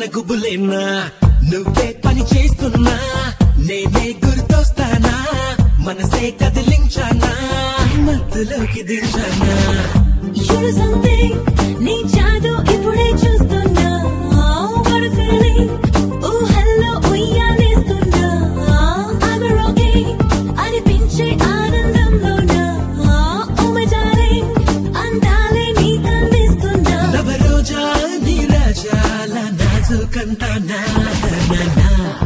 కోరుకున్న గుబులేనా నువ్వే పని చేస్తున్నా నేనే గుర్తొస్తానా మనసే కదిలించానా మత్తులోకి దించానా You're something నీ జాదు ఇప్పుడే చూస్తున్నా What a feeling ఊహల్లో ఉయ్యాలేస్తున్నా I'm okay అనిపించే ఆనందంలోనా Oh my darling అందాలే నీకు అందిస్తున్నా నవ రోజా నీ రాజాల నాజుకంతా నా నా, నా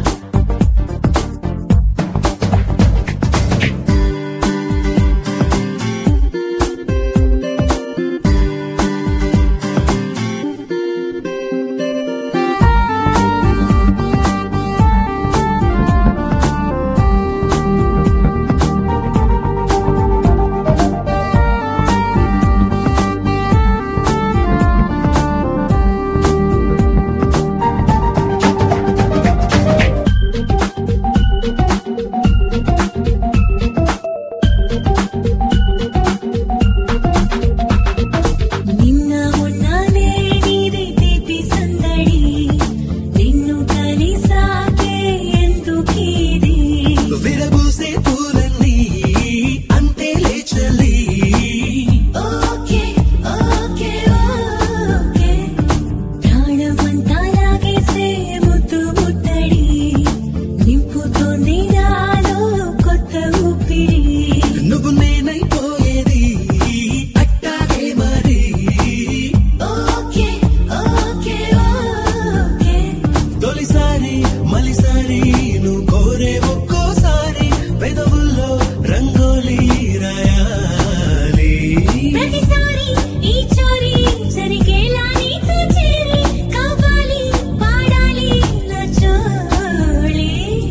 నిన్న మొన్ననే నీది తీపి సందడి నిన్ను కలిసాకే ఎందుకీది విరబూసే పూలన్నీ అంతే లేచలి ఓకే ఓకే ఓకే ప్రాణమంతా లాగేసే ముద్దు ముట్టడి నింపుతోంది నాలో కొత్త ఊపిరి నువ్వు నేనైపోయేది అట్టాగే మరి ఓకే ఓకే ఓకే తొలిసారి మలిసారి నువ్వు కోరే ఒక్కోసారి పెదవుల్లో రంగోలి రాయాలి ప్రతిసారి ఈ చోరీ జరిగేలా నీతో చేరి కావాలి పాడాలి నా చోళీ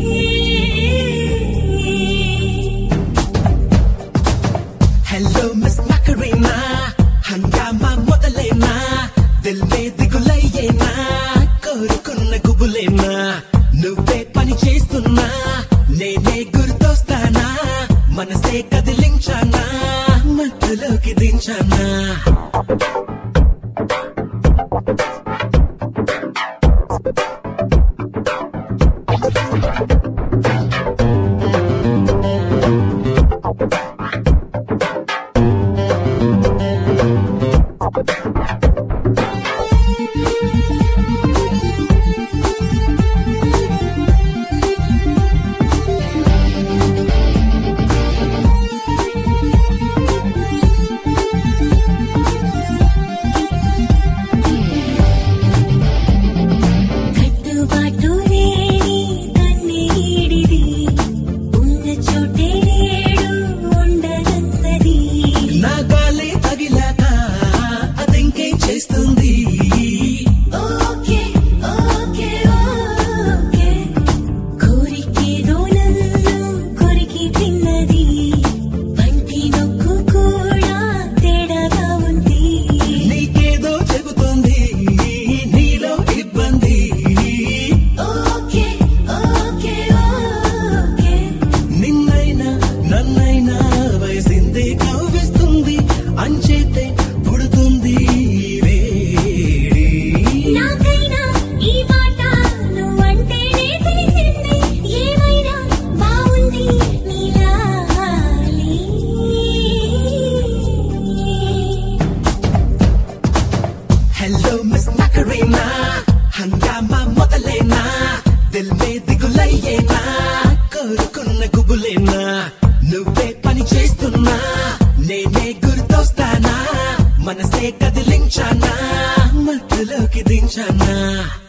హలో మిస్ మకరీనా హంగామా మొదలైనా దిల్ మే దిగులయ్యేనా కోరుకున్న గుబులేనా నువ్వే పని చేస్తున్నా నేనే గుర్తొస్తానా మనసే కదిలించానా మత్తులోకి దించానా కట్టుబాటు లేని కన్నీడిది ఉన్న చోటే నేడు ఉండనన్నది నా గాలి తగిలాక అదింకేం చేస్తుంది ఓకే ఓకే ఓకే కోరికేదో నన్ను కొరికి తిన్నది పంటి నొక్కు కూడా తేడాగా ఉంది నీకేదో చెబుతుంది నీలో ఇబ్బంది ఓకే ఓకే ఓకే నిన్నైనా నన్నైనా వయసిందే కవ్విస్తుంది అంచేతే పుడుతుంది వేడి నాకైనా ఈ మాట నువ్వంటేనే తెలిసింది ఏమైనా బాగుంది నీలాలి హలో మిస్ మకరీనా హంగామా మొదలైనా దిల్ మే దిగులయ్యేనా కోరుకున్న గుబులేనా నువ్వే పని చేస్తున్నా నేనే గుర్తొస్తానా మనసే కదిలించానా మత్తులోకి దించానా